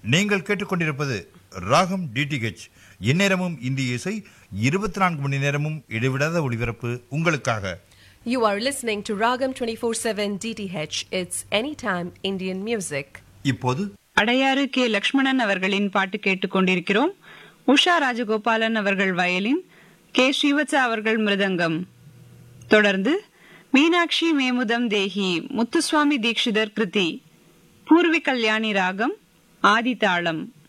நீங்கள் கேட்டுக்கொண்டிருப்பது ராகம் டிடிஹெச் எந்நேரமும் இந்திய இசை இருபத்தி நான்கு மணி நேரமும் இடைவிடாத ஒளிபரப்பு உங்களுக்காக You are listening to Ragam 24/7 DTH. It's anytime Indian music. இப்போது அடையாறு கே லக்ஷ்மணன் அவர்களின் பாட்டு கேட்டுக்கொண்டிருக்கிறோம் உஷா ராஜகோபாலன் அவர்கள் வயலின் கே ஸ்ரீவத்சா அவர்கள் மிருதங்கம் தொடர்ந்து மீனாட்சி மேமுதம் தேஹி முத்துசுவாமி தீட்சிதர் கிருதி பூர்வி கல்யாணி ராகம் ஆதி தாளம்